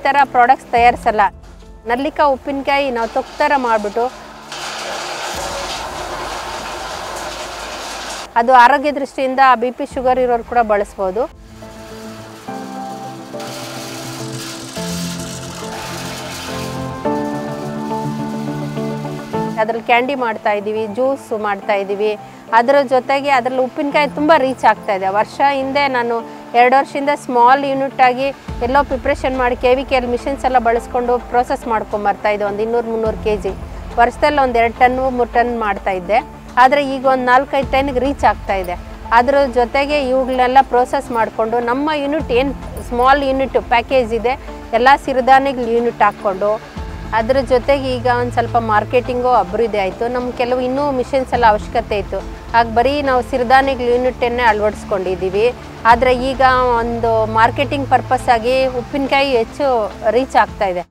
ಥರ ಪ್ರಾಡಕ್ಟ್ಸ್ ತಯಾರಿಸಲ್ಲ ನಲ್ಲಿಕಾಯಿ ಉಪ್ಪಿನಕಾಯಿ ನಾವು ತೊಕ್ ಥರ ಮಾಡಿಬಿಟ್ಟು ಅದು ಆರೋಗ್ಯ ದೃಷ್ಟಿಯಿಂದ ಬಿ ಪಿ ಶುಗರ್ ಇರೋರು ಕೂಡ ಬಳಸ್ಬೋದು ಅದ್ರಲ್ಲಿ ಕ್ಯಾಂಡಿ ಮಾಡ್ತಾ ಇದ್ದೀವಿ ಜ್ಯೂಸ್ ಮಾಡ್ತಾ ಇದ್ದೀವಿ ಅದರ ಜೊತೆಗೆ ಅದರಲ್ಲಿ ಉಪ್ಪಿನಕಾಯಿ ತುಂಬ ರೀಚ್ ಆಗ್ತಾ ಇದೆ ವರ್ಷ ಹಿಂದೆ ನಾನು ಎರಡು ವರ್ಷದಿಂದ ಸ್ಮಾಲ್ ಯೂನಿಟ್ ಆಗಿ ಎಲ್ಲೋ ಪ್ರಿಪ್ರೇಷನ್ ಮಾಡಿ K V K L machines ಎಲ್ಲ ಬಳಸ್ಕೊಂಡು ಪ್ರೋಸೆಸ್ ಮಾಡ್ಕೊಂಬರ್ತಾ ಇದ್ದೆ ಒಂದು ಇನ್ನೂರು ಮುನ್ನೂರು ಕೆ ಜಿ ವರ್ಷದಲ್ಲಿ ಒಂದು ಎರಡು ಟನ್ನು ಮೂರು ಟನ್ ಮಾಡ್ತಾ ಇದ್ದೆ ಆದರೆ ಈಗ ಒಂದು ನಾಲ್ಕೈದು ಟನ್ಗೆ ರೀಚ್ ಆಗ್ತಾ ಇದೆ ಅದ್ರ ಜೊತೆಗೆ ಇವುಗಳನ್ನೆಲ್ಲ ಪ್ರೋಸೆಸ್ ಮಾಡಿಕೊಂಡು ನಮ್ಮ ಯೂನಿಟ್ ಏನು ಸ್ಮಾಲ್ ಯೂನಿಟ್ ಪ್ಯಾಕೇಜ್ ಇದೆ ಎಲ್ಲ ಸಿರಿಧಾನ್ಯಗಳು ಯೂನಿಟ್ ಹಾಕ್ಕೊಂಡು ಅದ್ರ ಜೊತೆಗೆ ಈಗ ಒಂದು ಸ್ವಲ್ಪ ಮಾರ್ಕೆಟಿಂಗು ಅಭಿವೃದ್ಧಿ ಆಯಿತು ನಮ್ಮ ಕೆಲವು ಇನ್ನೂ ಮಿಷನ್ಸ್ ಎಲ್ಲ ಅವಶ್ಯಕತೆ ಇತ್ತು ಆಗ ಬರೀ ನಾವು ಸಿರಿಧಾನ್ಯಗಳ ಯೂನಿಟನ್ನೇ ಅಳವಡಿಸ್ಕೊಂಡಿದ್ದೀವಿ ಆದರೆ ಈಗ ಒಂದು ಮಾರ್ಕೆಟಿಂಗ್ ಪರ್ಪಸ್ ಆಗಿ ಉಪ್ಪಿನಕಾಯಿ ಹೆಚ್ಚು ರೀಚ್ ಆಗ್ತಾ ಇದೆ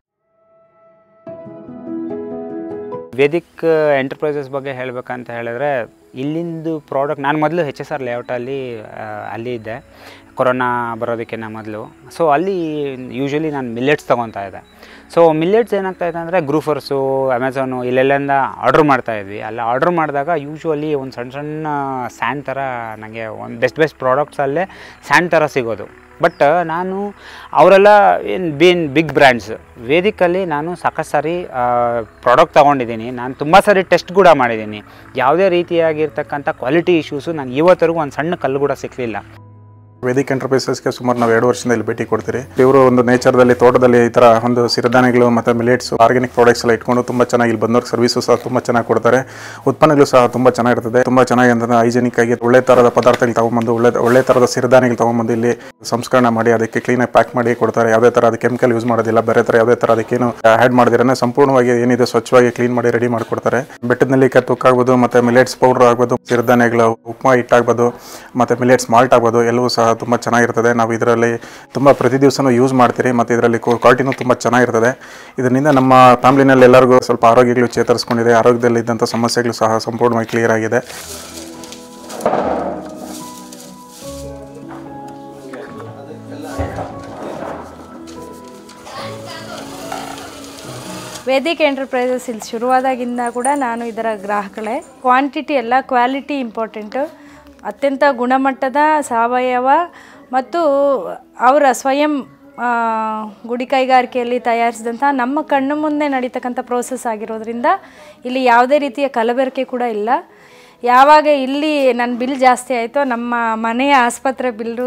ವೇದಿಕ್ ಎಂಟರ್ಪ್ರೈಸಸ್ ಬಗ್ಗೆ ಹೇಳಬೇಕಂತ ಹೇಳಿದ್ರೆ ಇಲ್ಲಿಂದು ಪ್ರಾಡಕ್ಟ್ ನಾನು ಮೊದಲು ಎಚ್ ಎಸ್ ಆರ್ ಲೇಔಟಲ್ಲಿ ಅಲ್ಲಿ ಇದ್ದೆ ಕೊರೋನಾ ಬರೋದಕ್ಕಿಂತ ಮೊದಲು ಸೊ ಅಲ್ಲಿ ಯೂಶ್ವಲಿ ನಾನು ಮಿಲ್ಲೆಟ್ಸ್ ತೊಗೊತಾ ಇದ್ದೆ ಸೊ ಮಿಲ್ಲೆಟ್ಸ್ ಏನಾಗ್ತಾ ಇದೆ ಅಂದರೆ ಗ್ರೂಫರ್ಸು ಅಮೆಝಾನು ಇಲ್ಲೆಲ್ಲಿಂದ ಆರ್ಡ್ರ್ ಮಾಡ್ತಾ ಇದ್ವಿ ಅಲ್ಲಿ ಆರ್ಡ್ರ್ ಮಾಡಿದಾಗ ಯೂಶ್ವಲಿ ಒಂದು ಸಣ್ಣ ಸಣ್ಣ ಸ್ಯಾಂಡ್ ಥರ ನನಗೆ ಒಂದು ಬೆಸ್ಟ್ ಬೆಸ್ಟ್ ಪ್ರಾಡಕ್ಟ್ಸಲ್ಲೇ ಸ್ಯಾಂಡ್ ಥರ ಸಿಗೋದು ಬಟ್ ನಾನು ಅವರೆಲ್ಲ ಏನು ಬೀನ್ ಬಿಗ್ ಬ್ರ್ಯಾಂಡ್ಸ್ ವೇದಿಕಲ್ಲಿ ನಾನು ಸಾಕಷ್ಟು ಸಾರಿ ಪ್ರಾಡಕ್ಟ್ ತೊಗೊಂಡಿದ್ದೀನಿ ನಾನು ತುಂಬ ಸಾರಿ ಟೆಸ್ಟ್ ಕೂಡ ಮಾಡಿದ್ದೀನಿ ಯಾವುದೇ ರೀತಿಯಾಗಿರ್ತಕ್ಕಂಥ ಕ್ವಾಲಿಟಿ ಇಶ್ಯೂಸು ನಾನು ಇವತ್ತರೆಗೂ ಒಂದು ಸಣ್ಣ ಕಲ್ಲು ಕೂಡ ಸಿಕ್ಕಲಿಲ್ಲ ವೇದಿಕ್ ಎಂಟರ್ಪ್ರೈಸಸ್ಗೆ ಸುಮಾರು ನಾವು ಎರಡು ವರ್ಷದಿಂದ ಇಲ್ಲಿ ಭೇಟಿ ಕೊಡ್ತೀರಿ ಇವರು ಒಂದು ನೇಚರ್ದಲ್ಲಿ ತೋಟದಲ್ಲಿ ಈ ಥರ ಒಂದು ಸಿರಿಧಾನ್ಯಗಳು ಮತ್ತು ಮಿಲೆಟ್ಸ್ ಆರ್ಗ್ಯಾನಿಕ್ ಪ್ರಾಡಕ್ಟ್ಸ್ ಎಲ್ಲ ಇಟ್ಕೊಂಡು ತುಂಬ ಚೆನ್ನಾಗಿ ಇಲ್ಲಿ ಬಂದವ್ರಿಗೆ ಸರ್ವಿಸು ಸಹ ತುಂಬ ಚೆನ್ನಾಗಿ ಕೊಡ್ತಾರೆ ಉತ್ಪನ್ನಗಳು ಸಹ ತುಂಬ ಚೆನ್ನಾಗಿರ್ತದೆ ತುಂಬ ಚೆನ್ನಾಗಿ ಅಂತಂದ್ರೆ ಹೈಜೆನಿಕ್ ಆಗಿ ಒಳ್ಳೆ ಥರದ ಪದಾರ್ಥಗಳು ತಗೊಂಬಂದು ಒಳ್ಳೆ ಒಳ್ಳೆ ಥರದ ಸಿರಿಧಾನ್ಯಗಳು ತಗೊಂಬಂದು ಇಲ್ಲಿ ಸಂಸ್ಕರಣೆ ಮಾಡಿ ಅದಕ್ಕೆ ಕ್ಲೀನಾಗಿ ಪ್ಯಾಕ್ ಮಾಡಿ ಕೊಡ್ತಾರೆ ಯಾವುದೇ ಥರ ಅದು ಕೆಮಿಕಲ್ ಯೂಸ್ ಮಾಡೋದಿಲ್ಲ ಬೇರೆ ಥರ ಯಾವುದೇ ಥರ ಅದಕ್ಕೇನು ಆ್ಯಡ್ ಮಾಡಿದಿರನೆ ಸಂಪೂರ್ಣವಾಗಿ ಏನಿದೆ ಸ್ವಚ್ಛವಾಗಿ ಕ್ಲೀನ್ ಮಾಡಿ ರೆಡಿ ಮಾಡಿಕೊಡ್ತಾರೆ ಬೆಟ್ಟದಲ್ಲಿ ತುಕ್ಕ ಆಗ್ಬೋದು ಮತ್ತು ಮಿಲೆಟ್ಸ್ ಪೌಡರ್ ಆಗ್ಬೋದು ಸಿರಿಧಾನ್ಯಗಳು ಉಪ್ಮಾ ಹಿಟ್ಟಾಗ್ಬೋದು ಮತ್ತು ಮಿಲೆಟ್ಸ್ ಮಾಲ್ಟ್ ಆಗ್ಬೋದು ಎಲ್ಲವೂ ಸಹ ತುಂಬ ಚೆನ್ನಾಗಿರ್ತದೆ ನಾವು ಇದರಲ್ಲಿ ತುಂಬ ಪ್ರತಿ ದಿವಸನೂ ಯೂಸ್ ಮಾಡ್ತೀರಿ ಮತ್ತು ಇದರಲ್ಲಿ ಕ್ವಾಲಿಟಿನೂ ತುಂಬ ಚೆನ್ನಾಗಿರ್ತದೆ ಇದರಿಂದ ನಮ್ಮ ಫ್ಯಾಮ್ಲಿನಲ್ಲಿ ಎಲ್ಲರಿಗೂ ಸ್ವಲ್ಪ ಆರೋಗ್ಯಗಳು ಚೇತರಿಸ್ಕೊಂಡಿದೆ ಆರೋಗ್ಯದಲ್ಲಿ ಇದ್ದಂಥ ಸಮಸ್ಯೆಗಳು ಸಹ ಸಂಪೂರ್ಣವಾಗಿ ಕ್ಲಿಯರ್ ಆಗಿದೆ ವೇದಿಕ್ ಎಂಟರ್ಪ್ರೈಸಸ್ ಇಲ್ಲಿ ಶುರುವಾದಾಗಿಂದ ಕೂಡ ನಾನು ಇದರ ಗ್ರಾಹಕಳೇ ಕ್ವಾಂಟಿಟಿ ಎಲ್ಲ ಕ್ವಾಲಿಟಿ ಇಂಪಾರ್ಟೆಂಟು ಅತ್ಯಂತ ಗುಣಮಟ್ಟದ ಸಾವಯವ ಮತ್ತು ಅವರ ಸ್ವಯಂ ಆ, ಗುಡಿ ಕೈಗಾರಿಕೆಯಲ್ಲಿ ತಯಾರಿಸಿದಂಥ ನಮ್ಮ ಕಣ್ಣು ಮುಂದೆ ನಡೀತಕ್ಕಂಥ ಪ್ರೋಸೆಸ್ ಆಗಿರೋದ್ರಿಂದ ಇಲ್ಲಿ ಯಾವುದೇ ರೀತಿಯ ಕಲಬೆರಕೆ ಕೂಡ ಇಲ್ಲ ಯಾವಾಗ ಇಲ್ಲಿ ನನ್ನ ಬಿಲ್ ಜಾಸ್ತಿ ಆಯಿತೋ ನಮ್ಮ ಮನೆಯ ಆಸ್ಪತ್ರೆ ಬಿಲ್ಲು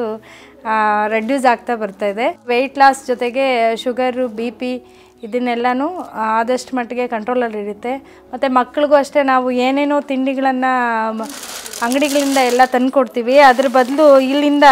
ರೆಡ್ಯೂಸ್ ಆಗ್ತಾ ಬರ್ತಾ ಇದೆ ವೆಯ್ಟ್ ಲಾಸ್ ಜೊತೆಗೆ ಶುಗರು ಬಿ ಪಿ ಇದನ್ನೆಲ್ಲನೂ ಆದಷ್ಟು ಮಟ್ಟಿಗೆ ಕಂಟ್ರೋಲಲ್ಲಿ ಇರುತ್ತೆ ಮತ್ತು ಮಕ್ಳಿಗೂ ಅಷ್ಟೇ ನಾವು ಏನೇನೋ ತಿಂಡಿಗಳನ್ನು ಅಂಗಡಿಗಳಿಂದ ಎಲ್ಲ ತಂದುಕೊಡ್ತೀವಿ ಅದ್ರ ಬದಲು ಇಲ್ಲಿಂದ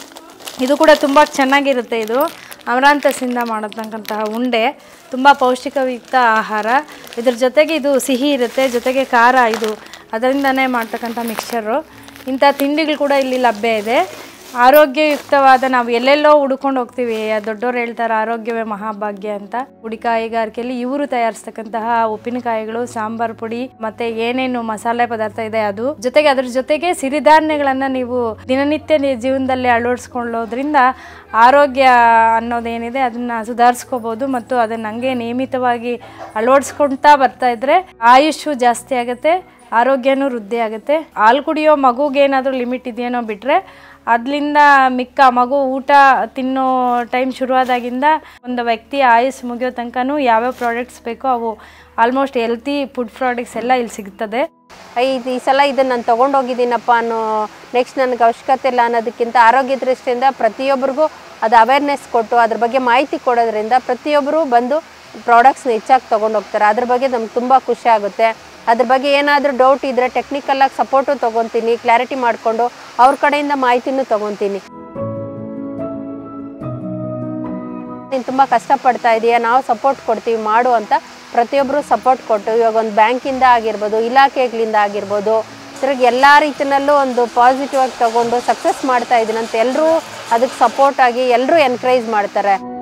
ಇದು ಕೂಡ ತುಂಬ ಚೆನ್ನಾಗಿರುತ್ತೆ ಇದು ಅಮರಾಂತಸಿಂದ ಮಾಡತಕ್ಕಂತಹ ಉಂಡೆ ತುಂಬ ಪೌಷ್ಟಿಕಯುಕ್ತ ಆಹಾರ ಇದ್ರ ಜೊತೆಗೆ ಇದು ಸಿಹಿ ಇರುತ್ತೆ ಜೊತೆಗೆ ಖಾರ ಇದು ಅದರಿಂದನೇ ಮಾಡ್ತಕ್ಕಂಥ ಮಿಕ್ಸ್ಚರು ಇಂಥ ತಿಂಡಿಗಳು ಕೂಡ ಇಲ್ಲಿ ಲಭ್ಯ ಇದೆ ಆರೋಗ್ಯಯುಕ್ತವಾದ ನಾವು ಎಲ್ಲೆಲ್ಲೋ ಹುಡ್ಕೊಂಡು ಹೋಗ್ತೀವಿ ದೊಡ್ಡೋರು ಹೇಳ್ತಾರೆ ಆರೋಗ್ಯವೇ ಮಹಾಭಾಗ್ಯ ಅಂತ ಗುಡಿ ಕೈಗಾರಿಕೆಯಲ್ಲಿ ಇವರು ತಯಾರಿಸ್ತಕ್ಕಂತಹ ಉಪ್ಪಿನಕಾಯಿಗಳು ಸಾಂಬಾರ್ ಪುಡಿ ಮತ್ತೆ ಏನೇನು ಮಸಾಲೆ ಪದಾರ್ಥ ಇದೆ ಅದು ಜೊತೆಗೆ ಅದ್ರ ಜೊತೆಗೆ ಸಿರಿಧಾನ್ಯಗಳನ್ನ ನೀವು ದಿನನಿತ್ಯ ನಿ- ಜೀವನದಲ್ಲಿ ಅಳವಡಿಸ್ಕೊಳ್ಳೋದ್ರಿಂದ ಆರೋಗ್ಯ ಅನ್ನೋದೇನಿದೆ ಅದನ್ನ ಸುಧಾರಿಸ್ಕೋಬಹುದು ಮತ್ತು ಅದನ್ನ ಹಂಗೆ ನಿಯಮಿತವಾಗಿ ಅಳವಡಿಸ್ಕೊಳ್ತಾ ಬರ್ತಾ ಇದ್ರೆ ಆಯುಷು ಜಾಸ್ತಿ ಆಗುತ್ತೆ ಆರೋಗ್ಯನೂ ವೃದ್ಧಿ ಆಗುತ್ತೆ ಹಾಲು ಕುಡಿಯೋ ಮಗುಗೆ ಏನಾದರೂ ಲಿಮಿಟ್ ಇದೆಯೇನೋ ಬಿಟ್ಟರೆ ಅದರಿಂದ ಮಿಕ್ಕ ಮಗು ಊಟ ತಿನ್ನೋ ಟೈಮ್ ಶುರುವಾದಾಗಿಂದ ಒಂದು ವ್ಯಕ್ತಿ ಆಯುಸ್ ಮುಗಿಯೋ ತನಕನೂ ಯಾವ್ಯಾವ ಪ್ರಾಡಕ್ಟ್ಸ್ ಬೇಕೋ ಅವು ಆಲ್ಮೋಸ್ಟ್ ಹೆಲ್ತಿ ಫುಡ್ ಪ್ರಾಡಕ್ಟ್ಸ್ ಎಲ್ಲ ಇಲ್ಲಿ ಸಿಗ್ತದೆ ಇದು ಈ ಸಲ ಇದನ್ನು ನಾನು ತೊಗೊಂಡೋಗಿದ್ದೀನಪ್ಪ ಅನ್ನೋ ನೆಕ್ಸ್ಟ್ ನನಗೆ ಅವಶ್ಯಕತೆ ಇಲ್ಲ ಅನ್ನೋದಕ್ಕಿಂತ ಆರೋಗ್ಯ ದೃಷ್ಟಿಯಿಂದ ಪ್ರತಿಯೊಬ್ಬರಿಗೂ ಅದು ಅವೇರ್ನೆಸ್ ಕೊಟ್ಟು ಅದ್ರ ಬಗ್ಗೆ ಮಾಹಿತಿ ಕೊಡೋದ್ರಿಂದ ಪ್ರತಿಯೊಬ್ಬರು ಬಂದು ಪ್ರಾಡಕ್ಟ್ಸ್ನ ಹೆಚ್ಚಾಗಿ ತೊಗೊಂಡೋಗ್ತಾರೆ ಅದ್ರ ಬಗ್ಗೆ ನಮ್ಗೆ ತುಂಬ ಖುಷಿ ಆಗುತ್ತೆ ಅದ್ರ ಬಗ್ಗೆ ಏನಾದರೂ ಡೌಟ್ ಇದ್ದರೆ ಟೆಕ್ನಿಕಲಾಗಿ ಸಪೋರ್ಟು ತೊಗೊತೀನಿ ಕ್ಲಾರಿಟಿ ಮಾಡಿಕೊಂಡು ಅವ್ರ ಕಡೆಯಿಂದ ಮಾಹಿತಿನೂ ತೊಗೊತೀನಿ ನೀನು ತುಂಬ ಕಷ್ಟಪಡ್ತಾ ಇದೀಯ ನಾವು ಸಪೋರ್ಟ್ ಕೊಡ್ತೀವಿ ಮಾಡು ಅಂತ ಪ್ರತಿಯೊಬ್ಬರು ಸಪೋರ್ಟ್ ಕೊಟ್ಟು ಇವಾಗ ಒಂದು ಬ್ಯಾಂಕಿಂದ ಆಗಿರ್ಬೋದು ಇಲಾಖೆಗಳಿಂದ ಆಗಿರ್ಬೋದು ತಿರ್ಗಿ ಎಲ್ಲ ರೀತಿಯಲ್ಲೂ ಒಂದು ಪಾಸಿಟಿವ್ ಆಗಿ ತಗೊಂಡು ಸಕ್ಸಸ್ ಮಾಡ್ತಾ ಇದ್ದೀನಿ ಅಂತ ಎಲ್ಲರೂ ಅದಕ್ಕೆ ಸಪೋರ್ಟ್ ಆಗಿ ಎಲ್ಲರೂ ಎನ್ಕರೇಜ್ ಮಾಡ್ತಾರೆ